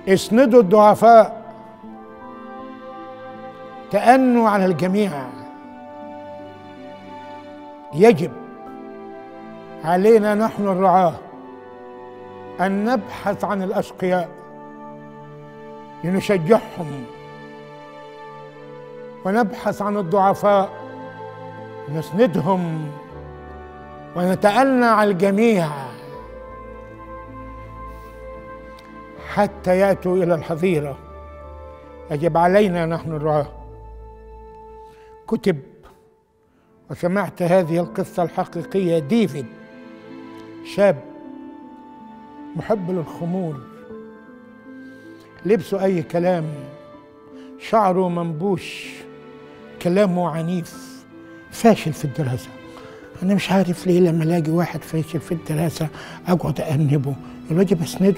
اسندوا الضعفاء تأنوا على الجميع يجب علينا نحن الرعاة أن نبحث عن الأشقياء لنشجعهم ونبحث عن الضعفاء نسندهم ونتأنى على الجميع حتى يأتوا إلى الحظيرة يجب علينا نحن الرعاة كتب وسمعت هذه القصة الحقيقية ديفيد شاب محب للخمور لبسه أي كلام شعره منبوش كلامه عنيف فاشل في الدراسة أنا مش عارف ليه لما ألاقي واحد فاشل في الدراسة أقعد أأنبه يجب أسنده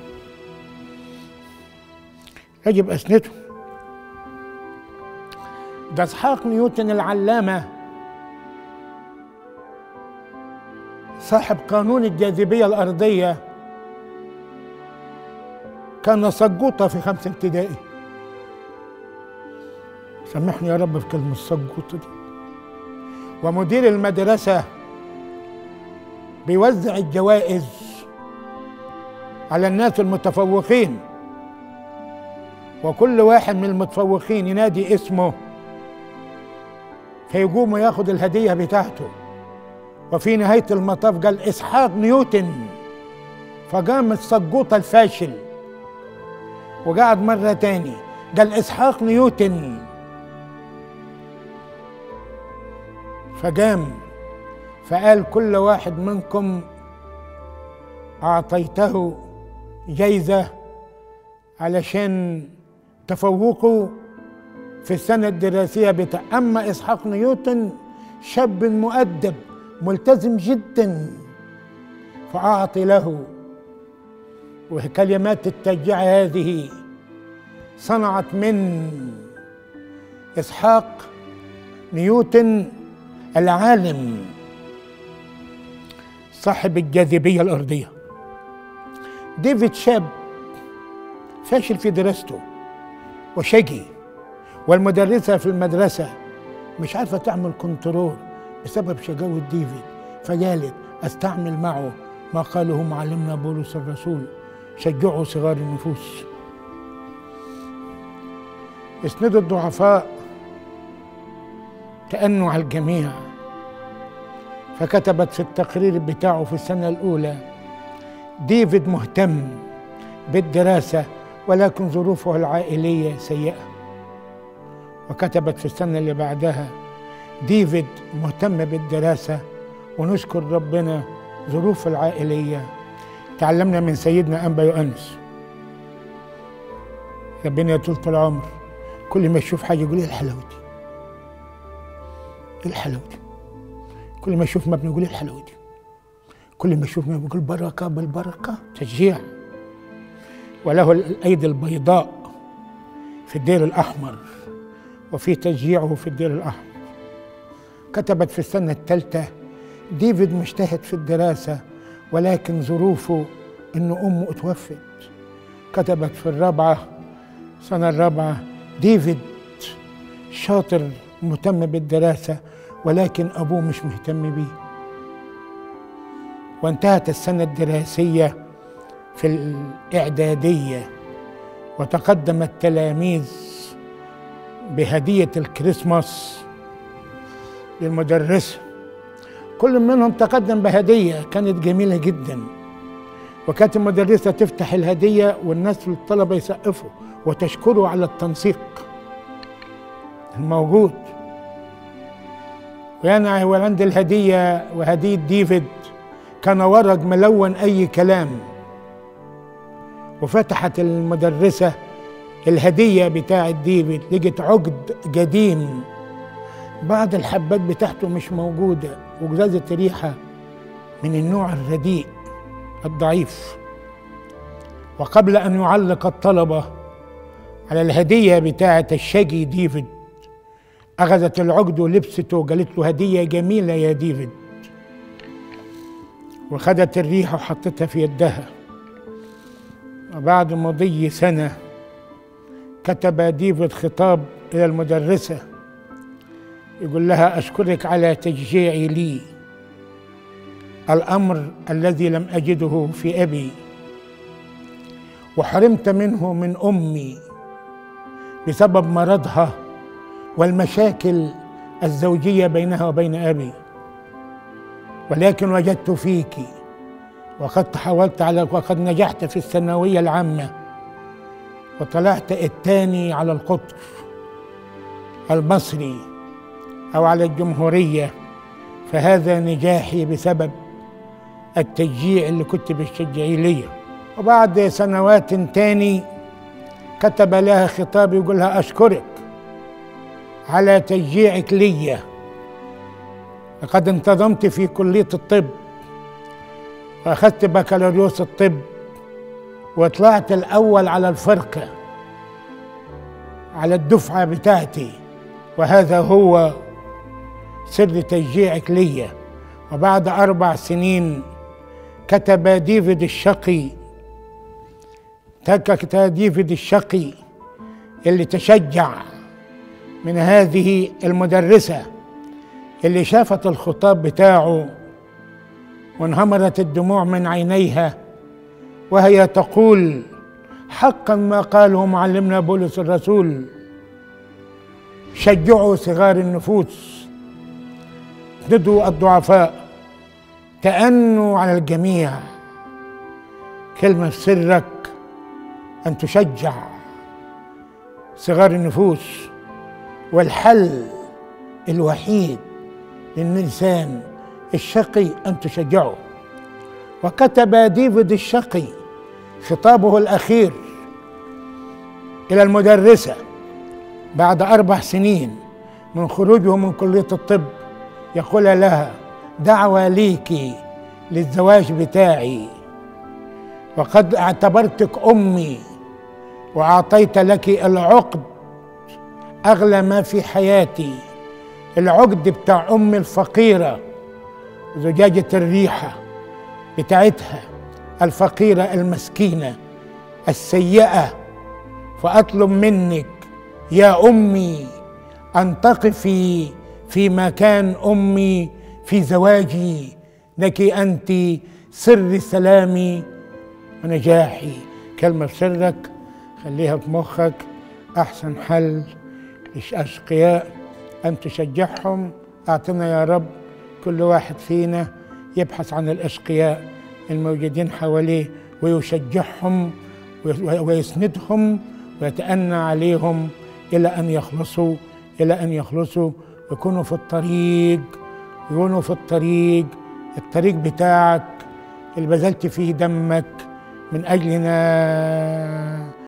يجب أسنده ده إسحاق نيوتن العلامة صاحب قانون الجاذبية الأرضية كان سجوطة في خمسة ابتدائي سامحني يا رب في كلمة السجوطة دي ومدير المدرسة بيوزع الجوائز على الناس المتفوقين وكل واحد من المتفوقين ينادي اسمه فيقوم ياخد الهدية بتاعته وفي نهاية المطاف قال إسحاق نيوتن فقام السجوطة الفاشل وقعد مرة تاني قال إسحاق نيوتن فقام فقال كل واحد منكم أعطيته جايزة علشان تفوقه في السنة الدراسية بتاع أما إسحاق نيوتن شاب مؤدب ملتزم جدا فأعطي له وكلمات التشجيع هذه صنعت من إسحاق نيوتن العالم صاحب الجاذبية الأرضية ديفيد شاب فاشل في دراسته وشقي والمدرسة في المدرسة مش عارفة تعمل كنترول بسبب شقاوة ديفيد فقالت استعمل معه ما قاله معلمنا بولس الرسول شجعوا صغار النفوس اسندوا الضعفاء تأنوا على الجميع فكتبت في التقرير بتاعه في السنة الأولى ديفيد مهتم بالدراسة ولكن ظروفه العائلية سيئة وكتبت في السنة اللي بعدها ديفيد مهتم بالدراسة ونشكر ربنا ظروف العائلية تعلمنا من سيدنا أنبا يؤنس ربنا يطول طول العمر كل ما يشوف حاجة يقول ايه الحلاوة دي ايه الحلاوة دي كل ما يشوف مبنى يقول ايه الحلاوة دي كل ما يشوف مبنى يقول بركة بالبركة تشجيع وله الأيدي البيضاء في الدير الأحمر وفي تشجيعه في الدير الأحمر كتبت في السنة الثالثة ديفيد مجتهد في الدراسة ولكن ظروفه إن أمه اتوفت كتبت في الرابعة السنة الرابعة ديفيد شاطر مهتم بالدراسة ولكن أبوه مش مهتم بيه وانتهت السنة الدراسية في الإعدادية وتقدم التلاميذ بهدية الكريسماس للمدرسة كل منهم تقدم بهدية كانت جميلة جدا وكانت المدرسة تفتح الهدية والناس الطلبة يسقفوا وتشكره على التنسيق الموجود وأنا هو عند الهدية وهدية ديفيد كان ورق ملون أي كلام وفتحت المدرسة الهدية بتاعة ديفيد لقت عقد قديم بعض الحبات بتاعته مش موجودة وجزازة ريحة من النوع الرديء الضعيف وقبل أن يعلق الطلبة على الهدية بتاعة الشقي ديفيد أخذت العقد ولبسته وقالت له هدية جميلة يا ديفيد وخدت الريحة وحطتها في يدها وبعد مضي سنة كتب ديفيد خطاب إلى المدرسة يقول لها أشكرك على تشجيعي لي الأمر الذي لم أجده في أبي وحرمت منه من أمي بسبب مرضها والمشاكل الزوجية بينها وبين أبي ولكن وجدت فيك وقد حاولت على وقد نجحت في الثانوية العامة وطلعت الثاني على القطر المصري أو على الجمهورية فهذا نجاحي بسبب التشجيع اللي كنت بتشجعيه ليا وبعد سنوات تاني كتب لها خطاب يقول لها أشكرك على تشجيعك ليا لقد انتظمت في كلية الطب وأخذت بكالوريوس الطب وطلعت الأول على الفرقة على الدفعة بتاعتي وهذا هو سر تشجيعك ليا وبعد أربع سنين كتب ديفيد الشقي كتب ديفيد الشقي اللي تشجع من هذه المدرسة اللي شافت الخطاب بتاعه وانهمرت الدموع من عينيها وهي تقول حقا ما قاله معلمنا بولس الرسول شجعوا صغار النفوس ضدوا الضعفاء تأنوا على الجميع كلمة في سرك أن تشجع صغار النفوس والحل الوحيد للإنسان الشقي أن تشجعه وكتب ديفيد الشقي خطابه الأخير إلى المدرسة بعد أربع سنين من خروجه من كلية الطب يقول لها دعوة ليك للزواج بتاعي وقد اعتبرتك أمي وأعطيت لك العقد أغلى ما في حياتي العقد بتاع أمي الفقيرة زجاجة الريحة بتاعتها الفقيرة المسكينة السيئة فأطلب منك يا أمي أن تقفي في مكان أمي في زواجي لك أنت سر سلامي ونجاحي كلمة في سرك خليها في مخك أحسن حل للأشقياء أن تشجعهم أعطنا يا رب كل واحد فينا يبحث عن الأشقياء الموجودين حواليه ويشجعهم ويسندهم ويتأنى عليهم إلى أن يخلصوا إلى أن يخلصوا يكونوا في الطريق يكونوا في الطريق الطريق بتاعك اللي بذلت فيه دمك من أجلنا